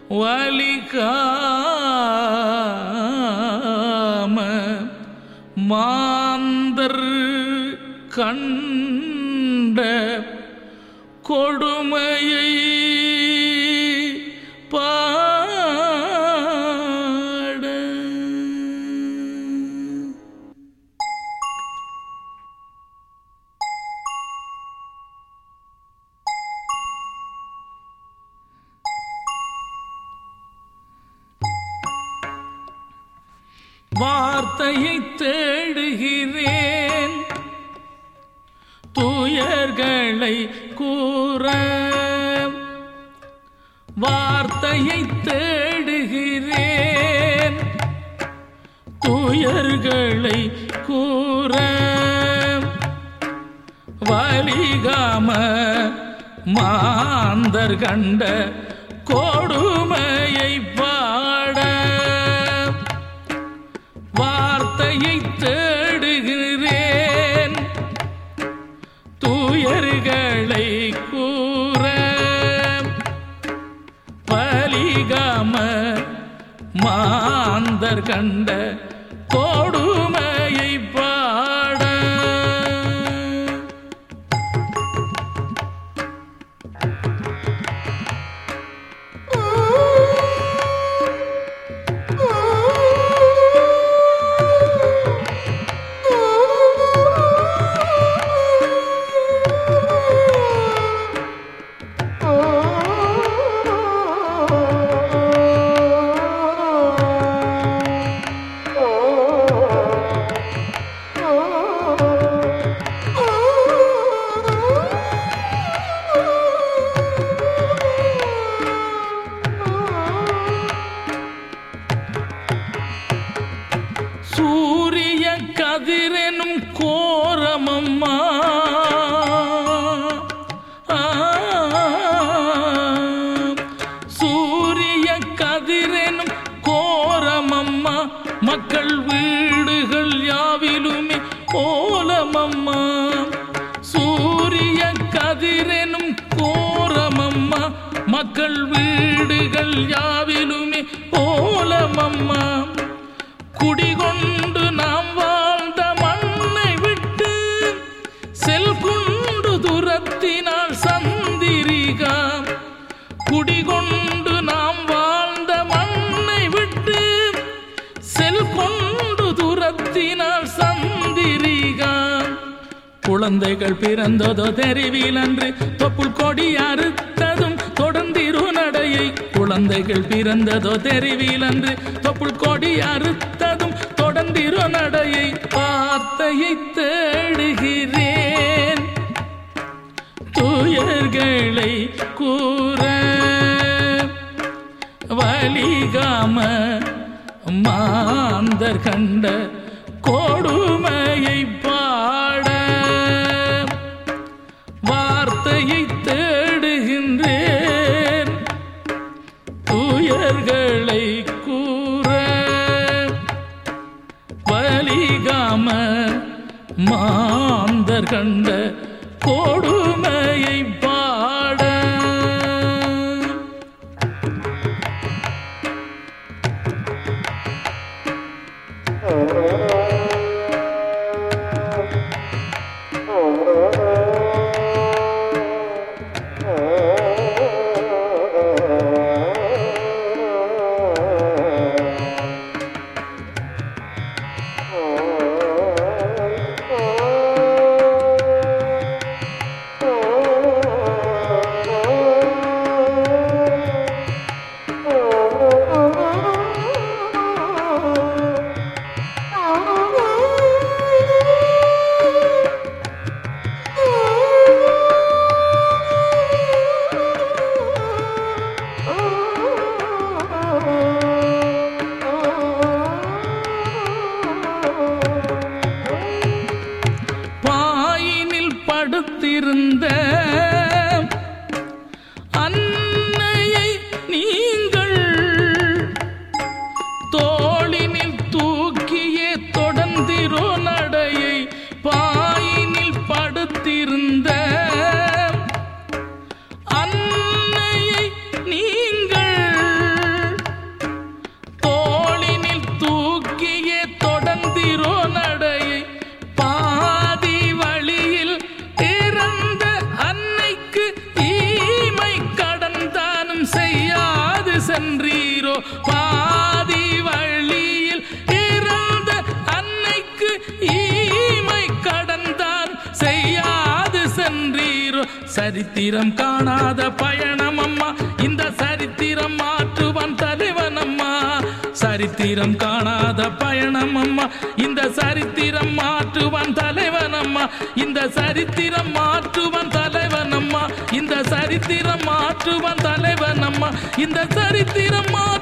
வலிகாம மாந்தர் கண்ட கொடுமையை பாட வார்த்தையை தேடுகிறேன் துயர்களை கூற வார்த்தையை தேடுகிறேன் துயர்களை கூற வலிகாம மாந்தர் கண்ட கொடுமையை பாட வார்த்தையை தேடுகிறேன் தூயர்களை கூற பலிகாம மாந்தர் கண்ட கொடுமையை பாட சூரிய கதிரெனும் கோரமம்மா ஆ, சூரிய கதிரெனும் கோரமம்மா மக்கள் வீடுகள் யாவிலுமே கோலமம்மா சூரிய கதிரெனும் கோரமம்மா மக்கள் வீடுகள் யாவிலுமே கோலமம்மா குடிகொண்டு நாம் வாழ்ந்த மண்ணை விட்டு செல் கொண்டு துரத்தினாள் சந்திரிகா குடிகொண்டு நாம் வாழ்ந்த மண்ணை விட்டு செல் கொண்டு துரத்தினாள் சந்திரிகா குழந்தைகள் பிறந்ததோ தெருவில் அன்று தொப்புள் கொடி அறுத்ததும் தொடர்ந்திரு நடையை குழந்தைகள் பிறந்ததோ தெருவில் அன்று தொப்புள் கொடி அறுத்ததும் தொடர்ந்திரு நடையை வார்த்தையை தேடுகிறேன் துயர்களை கூற வலிகாம மாந்தர் கண்ட கொடுமையை பாட வார்த்தையை தேடுகின்றேன் துயர்களை கூற வலிகாம மாந்தர் கண்ட கொடுமையை பாட Oh பாதி வழியில் இருந்த அன்னைக்கு ஈமை கடந்தார் செய்யாது சென்றீரோ சரித்திரம் காணாத பயணம் அம்மா இந்த சரித்திரம் மாற்றுவான் தலைவன் அம்மா சரித்திரம் காணாத பயணம் அம்மா இந்த சரித்திரம் மாற்றுவான் தலைவன் அம்மா இந்த சரித்திரம் மாற்றுவான் தலைவன் அம்மா இந்த சரித்திரம் மாற்றுவான் தலைவன் அம்மா இந்த சரித்திரம் மாற்று